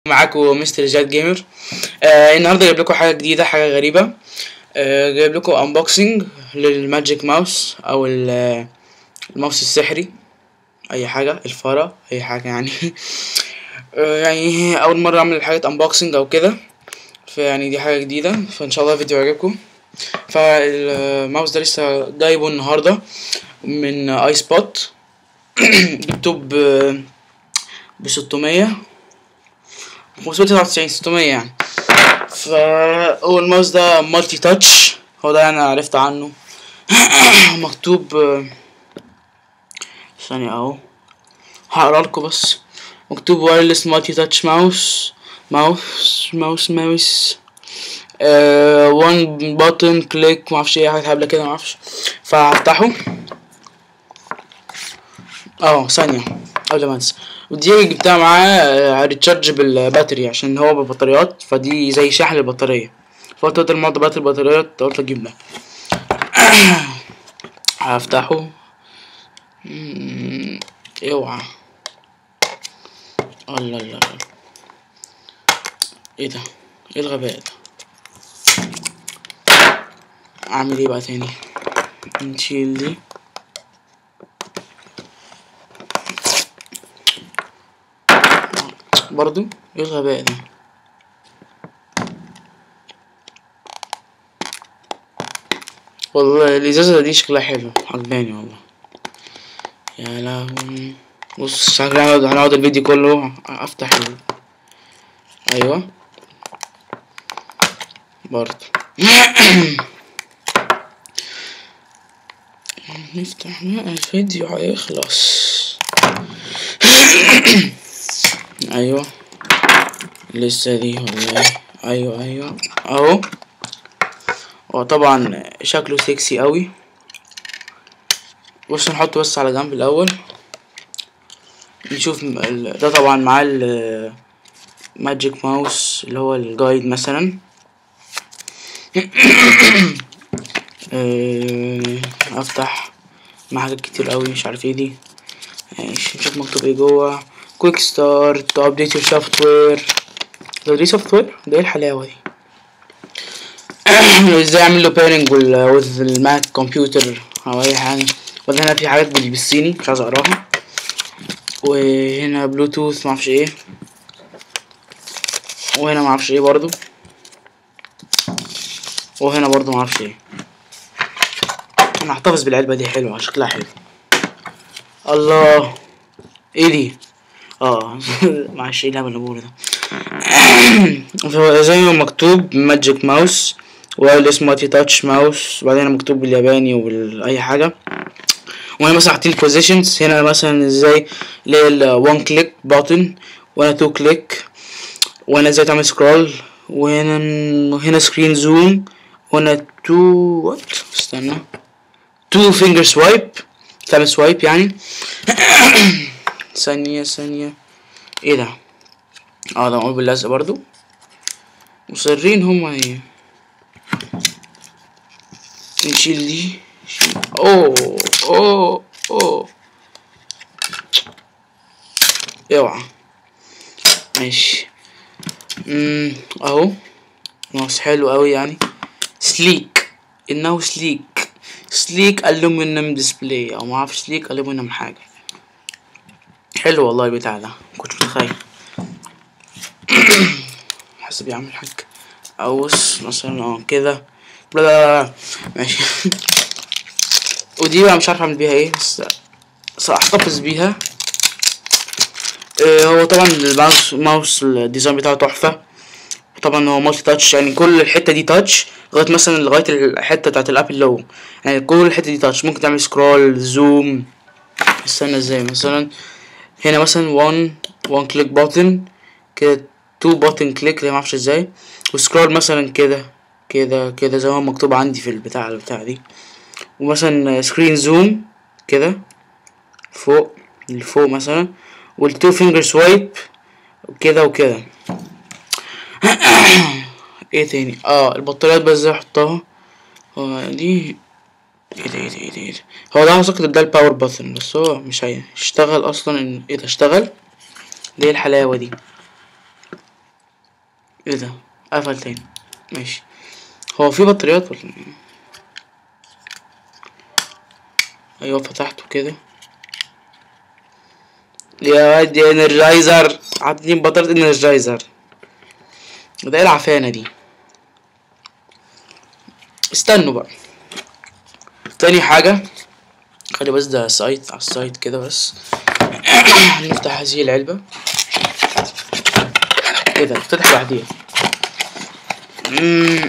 معاكم مستر جاد جيمر آه النهارده جايب لكم حاجه جديده حاجه غريبه آه جايب لكم انبوكسنج للماجيك ماوس او ال- الماوس السحري اي حاجه الفاره اي حاجه يعني آه يعني اول مره اعمل حاجه انبوكسنج او كده فيعني دي حاجه جديده فان شاء الله الفيديو يعجبكم فالماوس ده لسه جايبه النهارده من اي سبوت جبته ب ب 600 599 600 يعني فهو الماوس ده مالتي تاتش هو ده انا عرفت عنه مكتوب آه، ثانية اهو هقرا لكم بس مكتوب وايرلس مالتي تاتش ماوس ماوس ماوس ماوس وان بutton كليك معرفش ايه حاجات هبلة كده معرفش فهفتحه اه ثانية قبل ما انسى ودي جبتها معاه ريتشارج بالباتري عشان هو ببطاريات فدي زي شاحن البطارية فقلت بدل ما اقعد باتري البطاريات قلت اجيب ده هفتحه مم، اوعى الله الله الله ايه ده ايه الغباء ده اعمل ايه بقى تاني نشيل دي برضو ايه الغباء ده والله الازازة دي شكلها حلو عجباني والله يا لهوي بص شكلها هنقعد هنقعد الفيديو كله افتح ال... ايوه برضو نفتح بقى الفيديو هيخلص ايوه لسه دي ولا ايه ايوه ايوه اهو هو طبعا شكله سكسي قوي بص نحطه بس على جنب الاول نشوف م- ال- ده طبعا معاه الماجيك ماوس اللي هو الجايد مثلا آه، افتح مع حاجات كتير قوي مش عارف ايه دي ماشي نشوف مكتوب ايه جوه كويك ستارت تو ابديت يور سوفت وير ده دي سوفت وير ده ايه الحلاوه دي ازاي اعمل له بيرنج وذ الماك كمبيوتر او اي حاجه وبعدين هنا في حاجات بال- بالصيني مش عايز اقراها وهنا بلوتوث معرفش ايه وهنا معرفش ايه برضو وهنا برضو معرفش ايه انا هحتفظ بالعلبه دي حلوه شكلها حلو الله ايه دي اه معلش ايه الهبل اللي بقوله ده زي ما مكتوب ماجيك ماوس وايرلس مالتي تاتش ماوس وبعدين مكتوب بالياباني وباي حاجه وهنا مثلا حاطين بوزيشنز هنا مثلا ازاي اللي هي الوان كليك بutton وهنا تو كليك وهنا ازاي تعمل سكرول وهنا هنا سكرين زوم وهنا تو وات استنى تو فينجر سوايب تعمل سوايب يعني ثانية ثانية ايه ده اه ده معمول باللزق برضو مصرين هما ايه نشيل دي نشيل- اوه اوه اوه اوعى ماشي امم اهو ماوس حلو اوي يعني سليك انه سليك سليك الومنيوم ديسبلاي او معرفش سليك الومنيوم حاجه حلو والله البتاع ده مكنتش متخيل حسب يعمل حاجة أبص مثلا اه كده بلا بلا بلا. ماشي ودي بقى مش عارف اعمل بيها ايه بس بس احتفظ بيها آه، هو طبعا الماوس ماوس الديزاين بتاعه تحفة طبعا هو مالتي تاتش يعني كل الحتة دي تاتش لغاية مثلا لغاية الحتة بتاعت الابل لو يعني كل الحتة دي تاتش ممكن تعمل سكرول زوم استنى ازاي مثلا هنا مثلا وان وان كليك بutton كده تو بutton كليك اللي معرفش ازاي وسكرول مثلا كده كده كده زي ما هو مكتوب عندي في البتاع البتاع دي ومثلا سكرين زوم كده فوق لفوق مثلا والتو فينجر سوايب كده وكده ايه تاني اه البطاريات بس ازاي احطها هو دي ايه ده ايه ده ايه ده, إيه ده؟ هو ده اعتقد ده الباور بutton بس هو مش هيشتغل اصلا إن- ايه ده اشتغل ليه الحلاوة دي ايه ده قفل تاني ماشي هو في بطاريات ولا إيه؟ ايوه فتحته كده يا واد يا انرجايزر عاطلين بطارية انرجايزر ده ايه العفانة دي استنوا بقى تاني حاجة خلي بس ده سايت على السايت كده بس نفتح هذه العلبة ايه ده بتفتح لوحديها مم.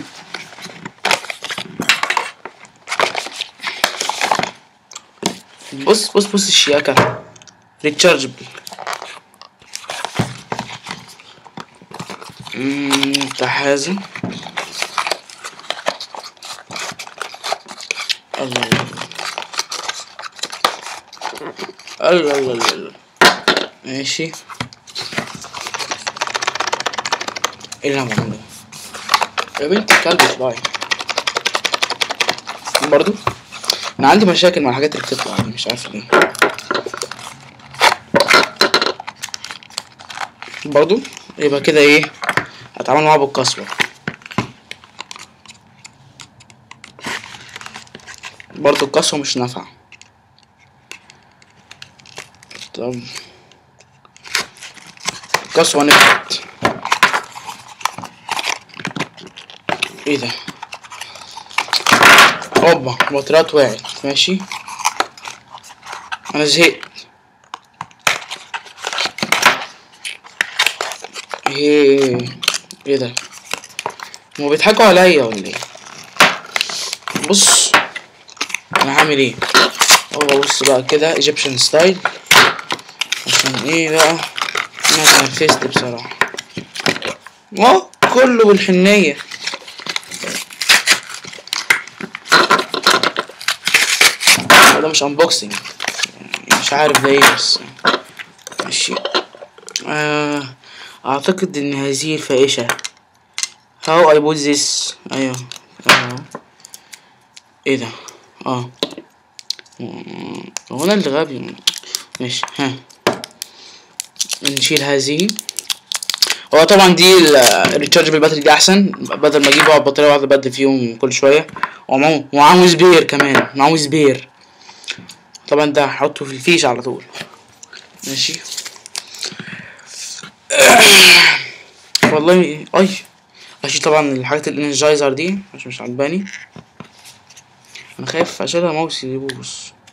بص بص بص الشياكة ريتشارجبل نفتح هذا الله الله الله الله الله الله ماشي ايه اللي انا بعمله يا بنت الكلب اطلعي برضو انا عندي مشاكل مع الحاجات اللي بتطلع دي مش عارف ليه برضو يبقى كده ايه هتعامل معاها بالقسوة برضو القسوة مش نافعة طب القسوة نفعت ايه ده اوبا البطاريات وقعت ماشي انا زهقت ايه ايه ده هما بيضحكوا عليا ولا ايه بص انا هعمل ايه هو بص بقى كده ايجيبشن ستايل عشان ايه بقى انا اتنرفزت بصراحة اه كله بالحنية ده مش انبوكسنج مش عارف ده ايه بس ماشي آه اعتقد ان هذه الفائشة how I put this ايوه آه. ايه ده اه مم، هو انا اللي غبي ماشي ها نشيل هذه هو طبعا دي الريتشارجبل باتري دي احسن بدل ما اجيب واحد بطاريه واقعد ابدل فيهم كل شويه ومعاه ومعاه سبير كمان معاه سبير طبعا ده هحطه في الفيش على طول ماشي والله اي اشيل طبعا الحاجات الانرجايزر دي عشان مش عجباني انا خايف اشيلها ماوسي يبوظ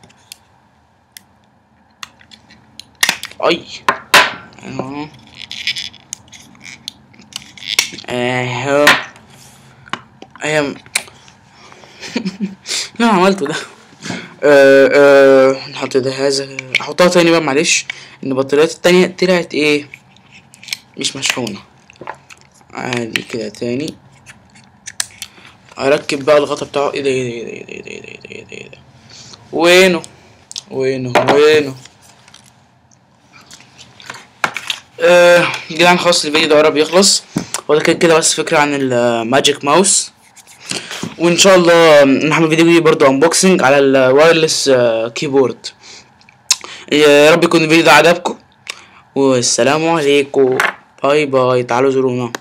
اي اهو اهو ايام لا عملته ده آه آه نحط ده هذا احطها تاني بقى معلش ان البطاريات التانية طلعت ايه مش مشحونة عادي كده تاني اركب بقى الغطا بتاعه ايه ده ايه ده ايه ده ايه ده ايه ده ايه ده ايه ده وينه وينه وينه آه جدعان خلاص الفيديو ده قرب يخلص هو ده كده كده بس فكرة عن الماجيك ماوس وان شاء الله نعمل فيديو جديد برضو انبوكسنج على الوايرلس كيبورد يا رب يكون الفيديو ده عجبكم والسلام عليكم باي باي تعالوا زورونا